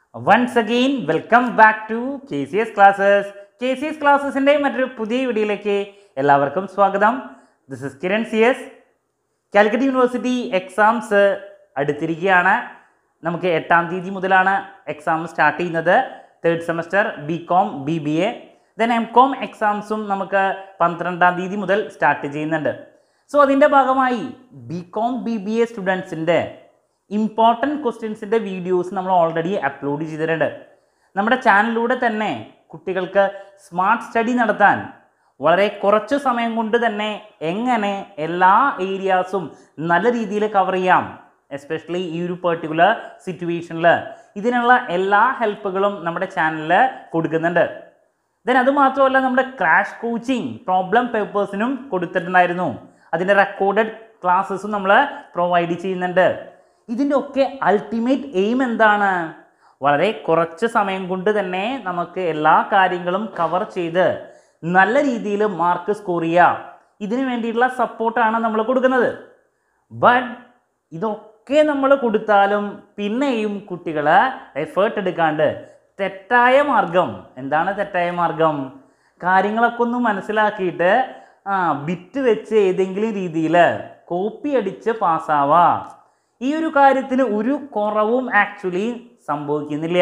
once again welcome back to K C S classes K C S ക്ലാസ്സസിൻ്റെ മറ്റൊരു പുതിയ വീഡിയോയിലേക്ക് എല്ലാവർക്കും സ്വാഗതം this is Kiran C S Calicut university exams അടുത്തിരിക്കുകയാണ് നമുക്ക് എട്ടാം തീയതി മുതലാണ് എക്സാം സ്റ്റാർട്ട് ചെയ്യുന്നത് third semester B com B B A then M com എക്സാംസും നമുക്ക് പന്ത്രണ്ടാം തീയതി മുതൽ സ്റ്റാർട്ട് ചെയ്യുന്നുണ്ട് സോ അതിൻ്റെ ഭാഗമായി B com B B A സ്റ്റുഡൻസിൻ്റെ ഇമ്പോർട്ടൻറ്റ് ക്വസ്റ്റ്യൻസിൻ്റെ വീഡിയോസ് നമ്മൾ ഓൾറെഡി അപ്ലോഡ് ചെയ്തിട്ടുണ്ട് നമ്മുടെ ചാനലിലൂടെ തന്നെ കുട്ടികൾക്ക് സ്മാർട്ട് സ്റ്റഡി നടത്താൻ വളരെ കുറച്ച് സമയം കൊണ്ട് തന്നെ എങ്ങനെ എല്ലാ ഏരിയാസും നല്ല രീതിയിൽ കവർ ചെയ്യാം എസ്പെഷ്യലി ഈ ഒരു പെർട്ടിക്കുലർ സിറ്റുവേഷനിൽ ഇതിനുള്ള എല്ലാ ഹെൽപ്പുകളും നമ്മുടെ ചാനലിൽ കൊടുക്കുന്നുണ്ട് ദെൻ അത് മാത്രമല്ല നമ്മുടെ ക്രാഷ് കോച്ചിങ് പ്രോബ്ലം പേപ്പേഴ്സിനും കൊടുത്തിട്ടുണ്ടായിരുന്നു അതിൻ്റെ റെക്കോർഡഡ് ക്ലാസ്സസും നമ്മൾ പ്രൊവൈഡ് ചെയ്യുന്നുണ്ട് ഇതിൻ്റെ ഒക്കെ അൾട്ടിമേറ്റ് എയിം എന്താണ് വളരെ കുറച്ച് സമയം കൊണ്ട് തന്നെ നമുക്ക് എല്ലാ കാര്യങ്ങളും കവർ ചെയ്ത് നല്ല രീതിയിൽ മാർക്ക് സ്കോർ ചെയ്യാം ഇതിനു വേണ്ടിയിട്ടുള്ള സപ്പോർട്ടാണ് നമ്മൾ കൊടുക്കുന്നത് ബട്ട് ഇതൊക്കെ നമ്മൾ കൊടുത്താലും പിന്നെയും കുട്ടികൾ എഫേർട്ട് എടുക്കാണ്ട് തെറ്റായ മാർഗം എന്താണ് തെറ്റായ മാർഗം കാര്യങ്ങളൊക്കെ ഒന്ന് മനസ്സിലാക്കിയിട്ട് ആ ബിറ്റ് വെച്ച് ഏതെങ്കിലും രീതിയിൽ കോപ്പി അടിച്ച് പാസ്സാവാ ഈ ഒരു കാര്യത്തിൽ ഒരു കുറവും ആക്ച്വലി സംഭവിക്കുന്നില്ല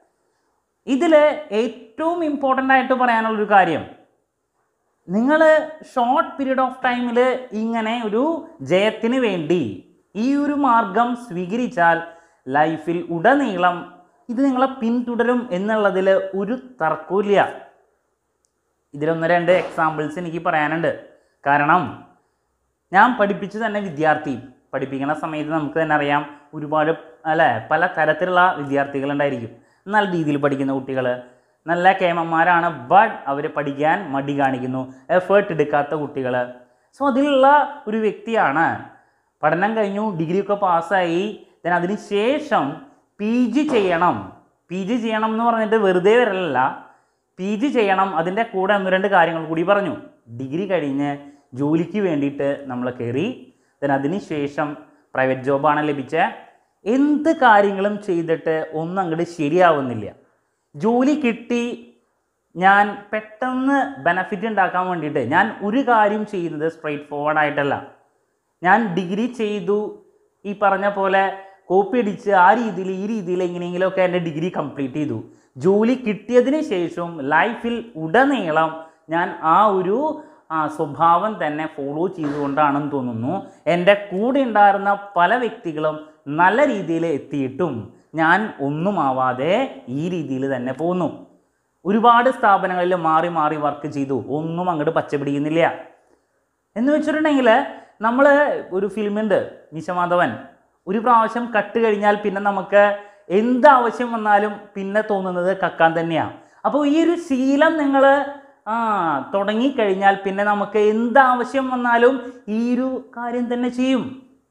ഇതിൽ ഏറ്റവും ഇമ്പോർട്ടൻ്റ് ആയിട്ട് പറയാനുള്ളൊരു കാര്യം നിങ്ങൾ ഷോർട്ട് പീരീഡ് ഓഫ് ടൈമിൽ ഇങ്ങനെ ഒരു ജയത്തിന് വേണ്ടി ഈ ഒരു മാർഗം സ്വീകരിച്ചാൽ ലൈഫിൽ ഉടനീളം ഇത് നിങ്ങളെ പിന്തുടരും എന്നുള്ളതിൽ ഒരു തർക്കമില്ല ഇതിലൊന്ന് രണ്ട് എക്സാമ്പിൾസ് എനിക്ക് പറയാനുണ്ട് കാരണം ഞാൻ പഠിപ്പിച്ചു തന്നെ വിദ്യാർത്ഥി പഠിപ്പിക്കുന്ന സമയത്ത് നമുക്ക് തന്നെ അറിയാം ഒരുപാട് അല്ലേ പല തരത്തിലുള്ള വിദ്യാർത്ഥികളുണ്ടായിരിക്കും നല്ല രീതിയിൽ പഠിക്കുന്ന കുട്ടികൾ നല്ല കേമന്മാരാണ് ബട്ട് അവർ പഠിക്കാൻ മടി കാണിക്കുന്നു എഫേർട്ട് എടുക്കാത്ത കുട്ടികൾ സോ അതിലുള്ള ഒരു വ്യക്തിയാണ് പഠനം കഴിഞ്ഞു ഡിഗ്രി ഒക്കെ പാസ്സായി then അതിന് ശേഷം പി ജി ചെയ്യണം പി ജി ചെയ്യണം എന്ന് പറഞ്ഞിട്ട് വെറുതെ വരലല്ല പി ജി ചെയ്യണം അതിൻ്റെ കൂടെ ഒന്ന് രണ്ട് കാര്യങ്ങൾ കൂടി പറഞ്ഞു ഡിഗ്രി കഴിഞ്ഞ് ജോലിക്ക് വേണ്ടിയിട്ട് നമ്മൾ കയറി then അതിന് ശേഷം പ്രൈവറ്റ് ജോബാണ് ലഭിച്ച എന്ത് കാര്യങ്ങളും ചെയ്തിട്ട് ഒന്നും അങ്ങോട്ട് ശരിയാവുന്നില്ല ജോലി കിട്ടി ഞാൻ പെട്ടെന്ന് ബെനഫിറ്റ് ഉണ്ടാക്കാൻ വേണ്ടിയിട്ട് ഞാൻ ഒരു കാര്യം ചെയ്യുന്നത് സ്ട്രെയിറ്റ് ഫോർവേഡ് ആയിട്ടല്ല ഞാൻ ഡിഗ്രി ചെയ്തു ഈ പറഞ്ഞ പോലെ കോപ്പി അടിച്ച് ആ രീതിയിൽ ഈ രീതിയിൽ എങ്ങനെയെങ്കിലുമൊക്കെ എൻ്റെ ഡിഗ്രി കംപ്ലീറ്റ് ചെയ്തു ജോലി കിട്ടിയതിന് ശേഷം ലൈഫിൽ ഉടനീളം ഞാൻ ആ ഒരു ആ, സ്വഭാവം തന്നെ ഫോളോ ചെയ്തുകൊണ്ടാണെന്ന് തോന്നുന്നു എൻ്റെ കൂടെ ഉണ്ടായിരുന്ന പല വ്യക്തികളും നല്ല രീതിയിൽ എത്തിയിട്ടും ഞാൻ ഒന്നുമാവാതെ ഈ രീതിയിൽ തന്നെ പോകുന്നു ഒരുപാട് സ്ഥാപനങ്ങളിൽ മാറി മാറി വർക്ക് ചെയ്തു ഒന്നും അങ്ങോട്ട് പച്ച പിടിക്കുന്നില്ല എന്ന് വെച്ചിട്ടുണ്ടെങ്കിൽ നമ്മൾ ഒരു ഫിലിമുണ്ട് നിശമാധവൻ ഒരു പ്രാവശ്യം കട്ട് കഴിഞ്ഞാൽ പിന്നെ നമുക്ക് എന്ത് ആവശ്യം വന്നാലും പിന്നെ തോന്നുന്നത് കക്കാൻ തന്നെയാണ് അപ്പോൾ ഈ ഒരു ശീലം നിങ്ങൾ ആ തുടങ്ങിക്കഴിഞ്ഞാൽ പിന്നെ നമുക്ക് എന്ത് ആവശ്യം വന്നാലും ഈ ഒരു കാര്യം തന്നെ ചെയ്യും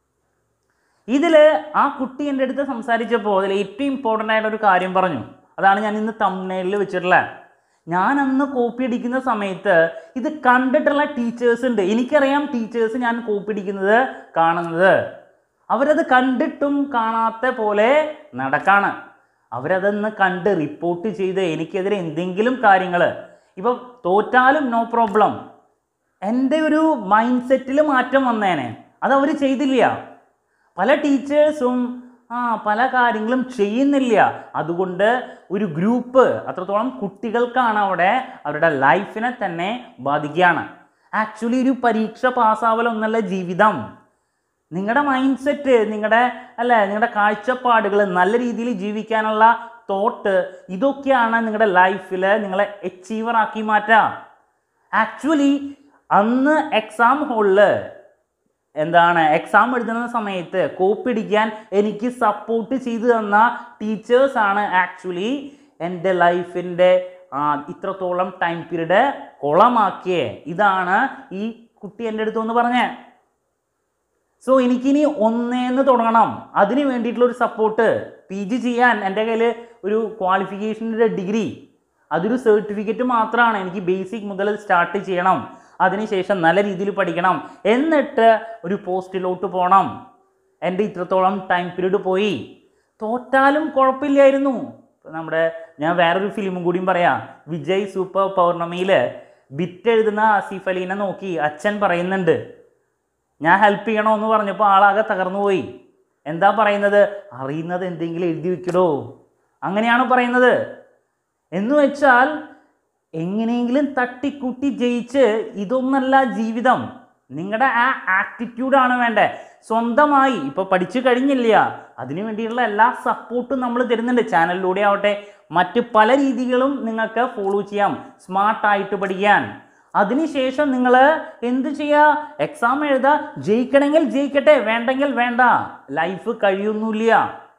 ഇതിൽ ആ കുട്ടി എൻ്റെ അടുത്ത് സംസാരിച്ചപ്പോൾ അതിൽ ഏറ്റവും ഇമ്പോർട്ടൻ്റ് ആയിട്ടൊരു കാര്യം പറഞ്ഞു അതാണ് ഞാൻ ഇന്ന് തമിഴ്നയിൽ വെച്ചിട്ടുള്ളത് ഞാൻ അന്ന് കോപ്പി അടിക്കുന്ന സമയത്ത് ഇത് കണ്ടിട്ടുള്ള ടീച്ചേഴ്സ് ഉണ്ട് എനിക്കറിയാം ടീച്ചേഴ്സ് ഞാൻ കോപ്പി അടിക്കുന്നത് കാണുന്നത് അവരത് കണ്ടിട്ടും കാണാത്ത പോലെ നടക്കാണ് അവരതൊന്ന് കണ്ട് റിപ്പോർട്ട് ചെയ്ത് എനിക്കെതിരെ എന്തെങ്കിലും കാര്യങ്ങൾ ഇപ്പം തോറ്റാലും നോ പ്രോബ്ലം എൻ്റെ ഒരു മൈൻഡ് സെറ്റിൽ മാറ്റം വന്നേനെ അത് അവർ ചെയ്തില്ല പല ടീച്ചേഴ്സും ആ പല കാര്യങ്ങളും ചെയ്യുന്നില്ല അതുകൊണ്ട് ഒരു ഗ്രൂപ്പ് അത്രത്തോളം കുട്ടികൾക്കാണ് അവിടെ അവരുടെ ലൈഫിനെ തന്നെ ബാധിക്കുകയാണ് ആക്ച്വലി ഒരു പരീക്ഷ പാസ്സാവലൊന്നല്ല ജീവിതം നിങ്ങളുടെ മൈൻഡ് സെറ്റ് നിങ്ങളുടെ അല്ലേ നിങ്ങളുടെ കാഴ്ചപ്പാടുകൾ നല്ല രീതിയിൽ ജീവിക്കാനുള്ള തോട്ട് ഇതൊക്കെയാണ് നിങ്ങളുടെ ലൈഫിൽ നിങ്ങളെ അച്ചീവർ ആക്കി മാറ്റുക ആക്ച്വലി അന്ന് എക്സാം ഹോളിൽ എന്താണ് എക്സാം എഴുതുന്ന സമയത്ത് കോപ്പി അടിക്കാൻ എനിക്ക് സപ്പോർട്ട് ചെയ്തു തന്ന ടീച്ചേഴ്സാണ് ആക്ച്വലി എൻ്റെ ലൈഫിൻ്റെ ഇത്രത്തോളം ടൈം പീരീഡ് കുളമാക്കിയേ ഇതാണ് ഈ കുട്ടി എൻ്റെ അടുത്ത് ഒന്ന് പറഞ്ഞേ സോ എനിക്കിനി ഒന്നേന്ന് തുടങ്ങണം അതിന് വേണ്ടിയിട്ടുള്ള ഒരു സപ്പോർട്ട് പി ജി ചെയ്യാൻ എൻ്റെ കയ്യിൽ ഒരു ക്വാളിഫിക്കേഷൻ്റെ ഡിഗ്രി അതൊരു സർട്ടിഫിക്കറ്റ് മാത്രമാണ് എനിക്ക് ബേസിക് മുതൽ സ്റ്റാർട്ട് ചെയ്യണം അതിനുശേഷം നല്ല രീതിയിൽ പഠിക്കണം എന്നിട്ട് ഒരു പോസ്റ്റിലോട്ട് പോകണം എൻ്റെ ഇത്രത്തോളം ടൈം പീരീഡ് പോയി തോറ്റാലും കുഴപ്പമില്ലായിരുന്നു ഇപ്പൊ നമ്മുടെ ഞാൻ വേറൊരു ഫിലിമും കൂടിയും പറയാം വിജയ് സൂപ്പർ പൗർണമിയിൽ ബിറ്റ് എഴുതുന്ന ആസിഫ് അലീനെ നോക്കി അച്ഛൻ പറയുന്നുണ്ട് ഞാൻ ഹെൽപ്പ് ചെയ്യണോ എന്ന് പറഞ്ഞപ്പോൾ ആളാകെ തകർന്നു പോയി എന്താ പറയുന്നത് അറിയുന്നത് എന്തെങ്കിലും എഴുതി വെക്കടോ അങ്ങനെയാണ് പറയുന്നത് എന്ന് വെച്ചാൽ എങ്ങനെയെങ്കിലും തട്ടിക്കൂട്ടി ജയിച്ച് ഇതൊന്നല്ല ജീവിതം നിങ്ങളുടെ ആ ആറ്റിറ്റ്യൂഡാണ് വേണ്ടേ സ്വന്തമായി ഇപ്പോൾ പഠിച്ചു കഴിഞ്ഞില്ല അതിനു വേണ്ടിയുള്ള എല്ലാ സപ്പോർട്ടും നമ്മൾ തരുന്നുണ്ട് ചാനലിലൂടെ ആവട്ടെ മറ്റ് പല രീതികളും നിങ്ങൾക്ക് ഫോളോ ചെയ്യാം സ്മാർട്ടായിട്ട് പഠിക്കാൻ അതിനുശേഷം നിങ്ങൾ എന്ത് ചെയ്യുക എക്സാം എഴുതുക ജയിക്കണമെങ്കിൽ ജയിക്കട്ടെ വേണ്ടെങ്കിൽ വേണ്ട ലൈഫ് കഴിയൊന്നുമില്ല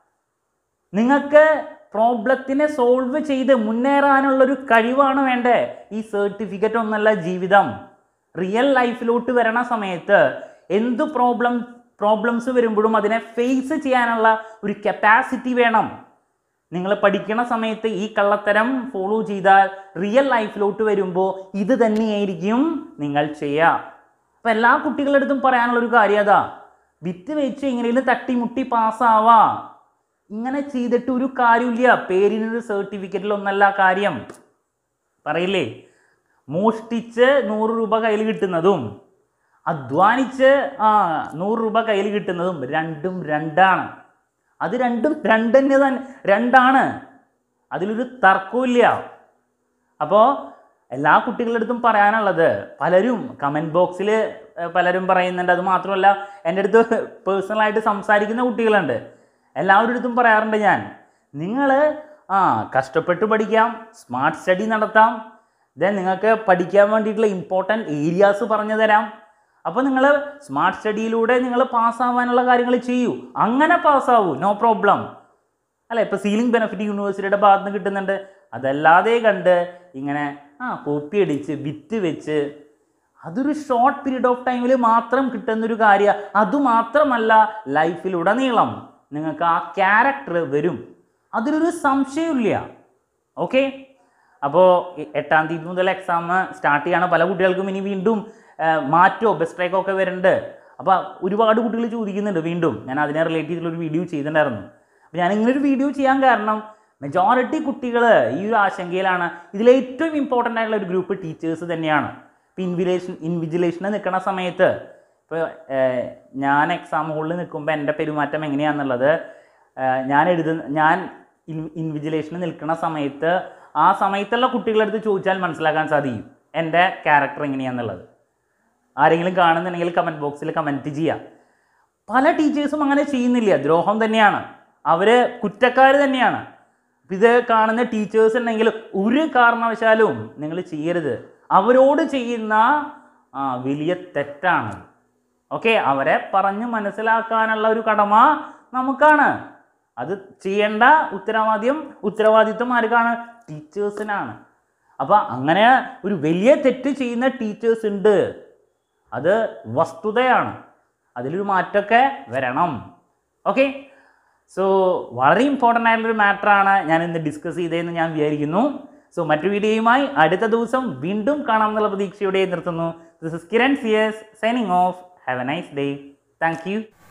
നിങ്ങൾക്ക് പ്രോബ്ലത്തിനെ സോൾവ് ചെയ്ത് മുന്നേറാനുള്ളൊരു കഴിവാണ് വേണ്ടേ ഈ സർട്ടിഫിക്കറ്റ് ഒന്നല്ല ജീവിതം റിയൽ ലൈഫിലോട്ട് വരണ സമയത്ത് എന്ത് പ്രോബ്ലം പ്രോബ്ലംസ് വരുമ്പോഴും അതിനെ ഫേസ് ചെയ്യാനുള്ള ഒരു കപ്പാസിറ്റി വേണം നിങ്ങൾ പഠിക്കണ സമയത്ത് ഈ കള്ളത്തരം ഫോളോ ചെയ്താൽ റിയൽ ലൈഫിലോട്ട് വരുമ്പോൾ ഇത് തന്നെയായിരിക്കും നിങ്ങൾ ചെയ്യുക അപ്പം എല്ലാ കുട്ടികളുടെ അടുത്തും പറയാനുള്ളൊരു കാര്യം അതാ വിത്ത് വെച്ച് എങ്ങനെയും തട്ടിമുട്ടി പാസ്സാവാ ഇങ്ങനെ ചെയ്തിട്ട് ഒരു കാര്യമില്ല പേരിനൊരു സർട്ടിഫിക്കറ്റിൽ ഒന്നല്ല കാര്യം പറയില്ലേ മോഷ്ടിച്ച് നൂറ് രൂപ കയ്യിൽ കിട്ടുന്നതും അധ്വാനിച്ച് ആ നൂറ് രൂപ കയ്യിൽ കിട്ടുന്നതും രണ്ടും രണ്ടാണ് അത് രണ്ടും രണ്ട് തന്നെ തന്നെ രണ്ടാണ് അതിലൊരു തർക്കമില്ല അപ്പോൾ എല്ലാ കുട്ടികളുടെ അടുത്തും പറയാനുള്ളത് പലരും കമൻറ്റ് ബോക്സിൽ പലരും പറയുന്നുണ്ട് അത് മാത്രമല്ല എൻ്റെ അടുത്ത് പേഴ്സണലായിട്ട് സംസാരിക്കുന്ന കുട്ടികളുണ്ട് എല്ലാവരുടെ അടുത്തും പറയാറുണ്ട് ഞാൻ നിങ്ങൾ ആ കഷ്ടപ്പെട്ട് പഠിക്കാം സ്മാർട്ട് സ്റ്റഡി നടത്താം ദെൻ നിങ്ങൾക്ക് പഠിക്കാൻ വേണ്ടിയിട്ടുള്ള ഇമ്പോർട്ടൻറ്റ് ഏരിയാസ് പറഞ്ഞു തരാം അപ്പോൾ നിങ്ങൾ സ്മാർട്ട് സ്റ്റഡിയിലൂടെ നിങ്ങൾ പാസ്സാവാനുള്ള കാര്യങ്ങൾ ചെയ്യൂ അങ്ങനെ പാസ്സാവൂ നോ പ്രോബ്ലം അല്ല ഇപ്പോൾ സീലിംഗ് ബെനിഫിറ്റ് യൂണിവേഴ്സിറ്റിയുടെ ഭാഗത്ത് നിന്ന് കിട്ടുന്നുണ്ട് അതല്ലാതെ കണ്ട് ഇങ്ങനെ ആ കോപ്പി അടിച്ച് വിറ്റ് വെച്ച് അതൊരു ഷോർട്ട് പീരീഡ് ഓഫ് ടൈമിൽ മാത്രം കിട്ടുന്നൊരു കാര്യം അതുമാത്രമല്ല ലൈഫിലുടനീളം നിങ്ങൾക്ക് ആ ക്യാരക്ടർ വരും അതിലൊരു സംശയമില്ല ഓക്കെ അപ്പോൾ എട്ടാം തീയതി മുതൽ എക്സാം സ്റ്റാർട്ട് ചെയ്യാണ് പല കുട്ടികൾക്കും ഇനി വീണ്ടും ആ, മാറ്റോ ബെസ്റ്റ് ട്രേക്കോ ഒക്കെ വരുന്നുണ്ട് അപ്പോൾ ഒരുപാട് കുട്ടികൾ ചോദിക്കുന്നുണ്ട് വീണ്ടും ഞാൻ അതിനെ റിലേറ്റ് ചെയ്തിട്ടുള്ളൊരു വീഡിയോ ചെയ്തിട്ടുണ്ടായിരുന്നു അപ്പോൾ ഞാൻ ഇങ്ങനെ ഒരു വീഡിയോ ചെയ്യാൻ കാരണം മെജോറിറ്റി കുട്ടികൾ ഈ ഒരു ആശങ്കയിലാണ് ഇതിൽ ഏറ്റവും ഇമ്പോർട്ടൻ്റ് ആയിട്ടുള്ള ഒരു ഗ്രൂപ്പ് ടീച്ചേഴ്സ് തന്നെയാണ് ഇപ്പോൾ ഇൻവിലേഷൻ ഇൻവിജിലേഷന് നിൽക്കുന്ന സമയത്ത് ഇപ്പോൾ ഞാൻ എക്സാം ഹോളിൽ നിൽക്കുമ്പോൾ എൻ്റെ പെരുമാറ്റം എങ്ങനെയാണെന്നുള്ളത് ഏഹ്, ഞാൻ എഴുതുന്ന ഞാൻ ഇൻ ഇൻവിജിലേഷന് നിൽക്കുന്ന സമയത്ത് ആ സമയത്തുള്ള കുട്ടികളുടെ അടുത്ത് ചോദിച്ചാൽ മനസ്സിലാക്കാൻ സാധിക്കും എൻ്റെ ക്യാരക്ടർ എങ്ങനെയാണെന്നുള്ളത് ആരെങ്കിലും കാണുന്നുണ്ടെങ്കിൽ കമൻറ്റ് ബോക്സിൽ കമൻറ്റ് ചെയ്യുക പല ടീച്ചേഴ്സും അങ്ങനെ ചെയ്യുന്നില്ല ദ്രോഹം തന്നെയാണ് അവർ കുറ്റക്കാർ തന്നെയാണ് ഇപ്പം ഇത് കാണുന്ന ടീച്ചേഴ്സ് ഉണ്ടെങ്കിൽ ഒരു കാരണവശാലും നിങ്ങൾ ചെയ്യരുത് അവരോട് ചെയ്യുന്ന ആ, വലിയ തെറ്റാണ് ഓക്കെ അവരെ പറഞ്ഞ് മനസ്സിലാക്കാനുള്ള ഒരു കടമ നമുക്കാണ് അത് ചെയ്യേണ്ട ഉത്തരവാദിത്യം ഉത്തരവാദിത്വം ആർക്കാണ് ടീച്ചേഴ്സിനാണ് അപ്പോൾ അങ്ങനെ ഒരു വലിയ തെറ്റ് ചെയ്യുന്ന ടീച്ചേഴ്സ് ഉണ്ട് അത് വസ്തുതയാണ് അതിലൊരു മാറ്റമൊക്കെ വരണം ഓക്കെ സോ വളരെ ഇമ്പോർട്ടൻ്റ് ആയിട്ടുള്ളൊരു മാറ്ററാണ് ഞാൻ ഇന്ന് ഡിസ്കസ് ചെയ്തതെന്ന് ഞാൻ വിചാരിക്കുന്നു സോ മറ്റു വീഡിയോയുമായി അടുത്ത ദിവസം വീണ്ടും കാണാമെന്നുള്ള പ്രതീക്ഷയോടെ നിർത്തുന്നു this is Kiran C S signing off have a nice day thank U